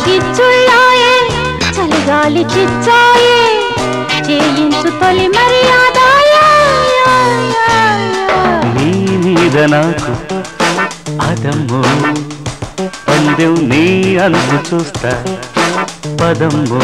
గిచ్చుళ్ళాయే చలిగాలి చిచ్చాయే చేయించు తొలి మర్యాద యా, యా, యా, యా. నీ మీద నాకు అదమ్ము పందెం నీ అంతు చూస్తా పదమ్ము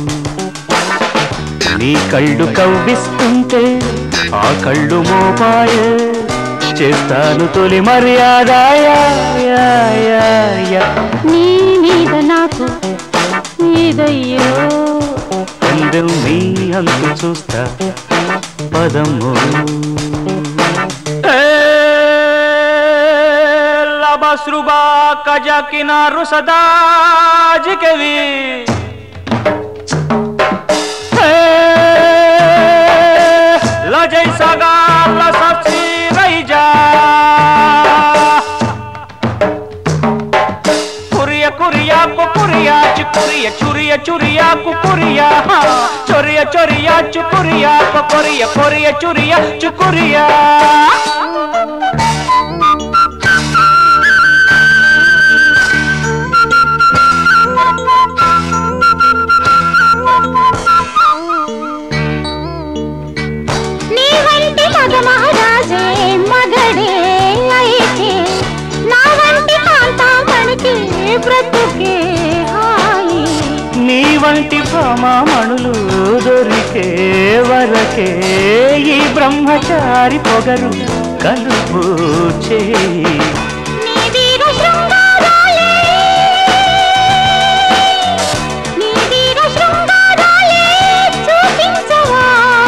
నీ కళ్ళు కవ్విస్తుంటే ఆ కళ్ళు మోపాయే చేస్తాను తొలి మర్యాద యా, యా, యా, యా. నీ మీద నాకు ఇదయ్యో పందెం నీ అంతు చూస్తా పదము లబస్రుబా కజకినారు సదాజికవి లజై సగా లసీ రైజా కురియ కురియా కురియా చుకురియ చురియ చురియా కుకురియా చొరియ చొరియా చుకురియా కొరియ కొరియ చురియ చుకురియా నీ వంటి మగ మహారాజే మగడే అయితే నా వంటి కాంతామణికి బ్రతుకే హాయి నీ వంటి భామామణులు దొరికే వరకే ఈ బ్రహ్మచారి పొగరు కలుపు చేయి నీ వీర శృంగారాలే నీ వీర శృంగారాలే చూపించవా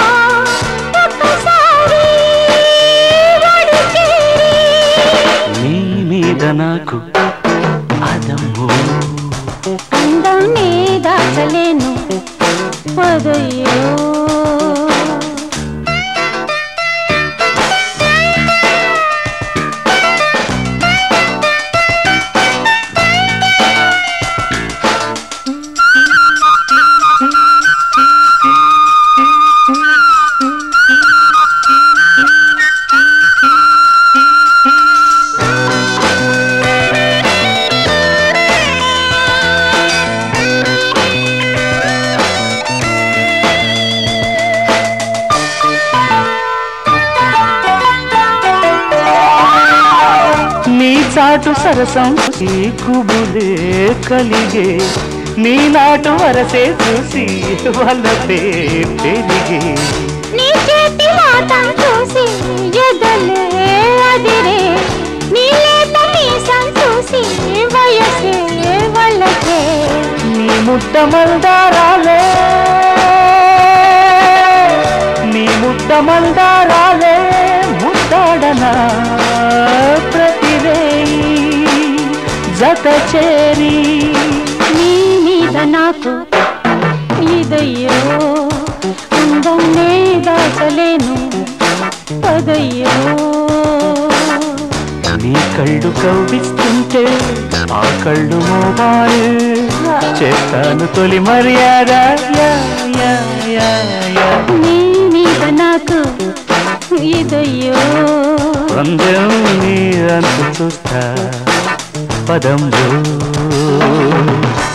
ఒక్కసారి ఒడి చేరి నీ మీద నాకు అదమ్ము అందం నీ దాచలేను పదయ్యో నీ చాటు సరసం ఈ కుబులే కలిగే నీ నాటు వరసే చూసి వల్లపే పెరిగే నీ చేతి మాతం చూసి ఎదలే అదిరే నీ లేత మీసం చూసి వయసే వాళ్ళకే నీ ముద్ద మందారాలే నీ ముద్ద మందారాలే ముద్దాడనా ప్రతివేయి జత చేరి నీ మీద నాకు ఇదయ్యో అందం నే దాచలేను పదయ్యో నీ కళ్ళు కవ్విస్తుంటే ఆ కళ్ళు మోబాయిల్ చేస్తాను తొలి మర్యాద యా, యా, యా, యా. నీ మీద నాకు ఇదయ్యో పందెం నీ అంతు చూస్తా పదంలో